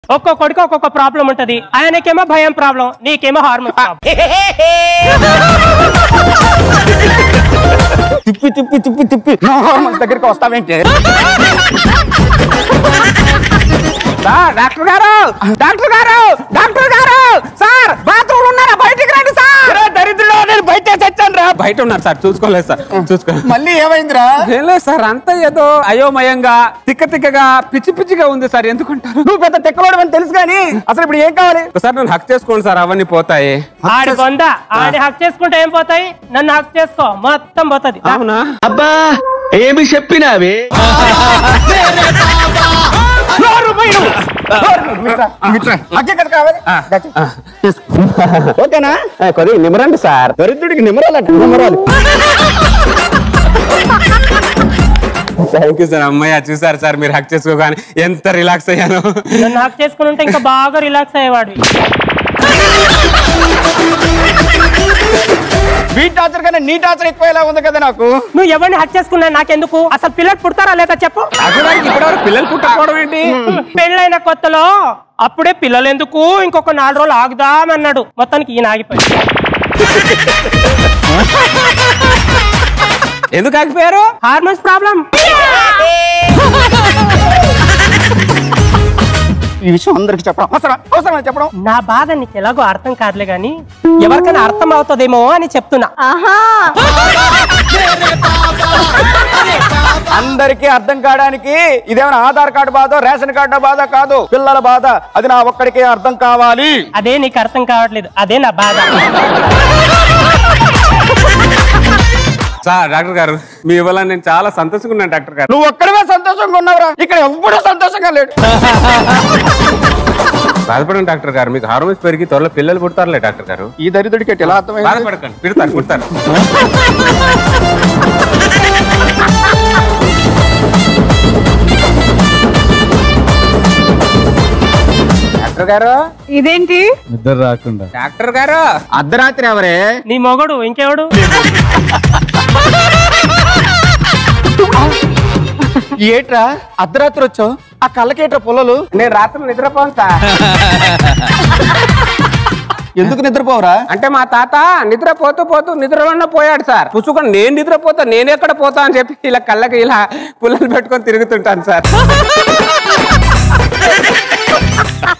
ఒక్కొక్కడికి ఒక్కొక్క ప్రాబ్లం ఉంటది ఆయనకేమో భయం ప్రాబ్లం నీకేమో హార్మోన్ ప్రాబ్లం తిప్పి తిప్పి తిప్పి తిప్పి నా హార్మోన్స్ దగ్గరికి వస్తావేంటి సార్ డాక్టర్ గారు డాక్టర్ గారు డాక్టర్ గారు సార్ బాత్రూమ్ ఉన్నారా బయటికి రండి సార్ దరిద్రుడు నేను బయట చచ్చాను రా బయట ఉన్నారు సార్ చూసుకోలేదు సార్ చూసుకోలేదు మళ్ళీ ఏమైందిరా ఏం లేదు సార్ అంతా ఏదో అయోమయంగా తిక్క తిక్కగా పిచ్చి పిచ్చిగా ఉంది సార్ ఎందుకుంటారు నువ్వు పెద్ద తెక్కలోడు అని తెలుసు కానీ అసలు ఇప్పుడు ఏం కావాలి సార్ నన్ను హక్ చేసుకోండి సార్ అవన్నీ పోతాయి ఆడి బొంద ఆడి హక్ చేసుకుంటే ఏం పోతాయి నన్ను హక్ చేసుకో మొత్తం పోతది అవునా అబ్బా ఏమి చెప్పినావే అగ్గే కదా కావాలి ఓకేనా కొద్దిగా నిమరండి సార్ దరిద్రుడికి నిమరాలంట నిమరాలు థ్యాంక్ యూ సార్ అమ్మయ్య చూసారు సార్ మీరు హక్ చేసుకోగానే ఎంత రిలాక్స్ అయ్యాను నన్ను హక్ చేసుకుని ఉంటే ఇంకా బాగా రిలాక్స్ అయ్యేవాడు వీ టార్చర్ కన్నా నీ టార్చర్ ఎక్కువ ఉంది కదా నాకు నువ్వు ఎవరిని హక్ చేసుకున్నా నాకెందుకు అసలు పిల్లలు పుడతారా లేదా చెప్పు అసలానికి ఇప్పటివరకు పిల్లలు పుట్టకపోవడం ఏంటి పెళ్ళైన కొత్తలో అప్పుడే పిల్లలు ఎందుకు ఇంకొక నాలుగు రోజులు ఆగుదామన్నాడు మొత్తానికి ఈయన ఆగిపోయి ఎందుకు ఆగిపోయారు హార్మోన్స్ ప్రాబ్లం ఈ విషయం అందరికి చెప్పడం అవసరం అవసరమా చెప్పడం నా బాధ నీకు ఎలాగో అర్థం కాదులే గాని ఎవరికైనా అర్థం అవుతుందేమో అని చెప్తున్నా అందరికీ అర్థం కావడానికి ఇదేమైనా ఆధార్ కార్డు బాధ రేషన్ కార్డు బాధ కాదు పిల్లల బాధ అది నా ఒక్కడికే అర్థం కావాలి అదే నీకు అర్థం కావట్లేదు అదే నా బాధ సార్ డాక్టర్ గారు మీ వల్ల నేను చాలా సంతోషంగా ఉన్నాను డాక్టర్ గారు నువ్వు ఒక్కడమే సంతోషంగా ఉన్నావురా ఇక్కడ ఎవ్వడూ సంతోషంగా లేడు బాధపడండి డాక్టర్ గారు మీకు హార్మోన్స్ పెరిగి త్వరలో పిల్లలు పుడతారులే డాక్టర్ గారు ఈ దరిద్రుడికి ఎట్లా అర్థమైంది బాధపడకండి పుడతారు పుడతారు డాక్టర్ గారు ఇదేంటి నిద్ర రాకుండా డాక్టర్ గారు అర్ధరాత్రి ఎవరే నీ మొగడు ఇంకెవడు ఏట్రా అర్ధరాత్రి వచ్చావు ఆ కళ్ళకేట్రా పొలలు నేను రాత్రి నిద్రపోను సార్ ఎందుకు నిద్రపోవరా అంటే మా తాత నిద్రపోతూ పోతూ నిద్రలోనే పోయాడు సార్ పుచ్చుకొని నేను నిద్రపోతా నేను ఎక్కడ పోతా అని చెప్పి ఇలా కళ్ళకి ఇలా పుల్లలు పెట్టుకొని తిరుగుతుంటాను సార్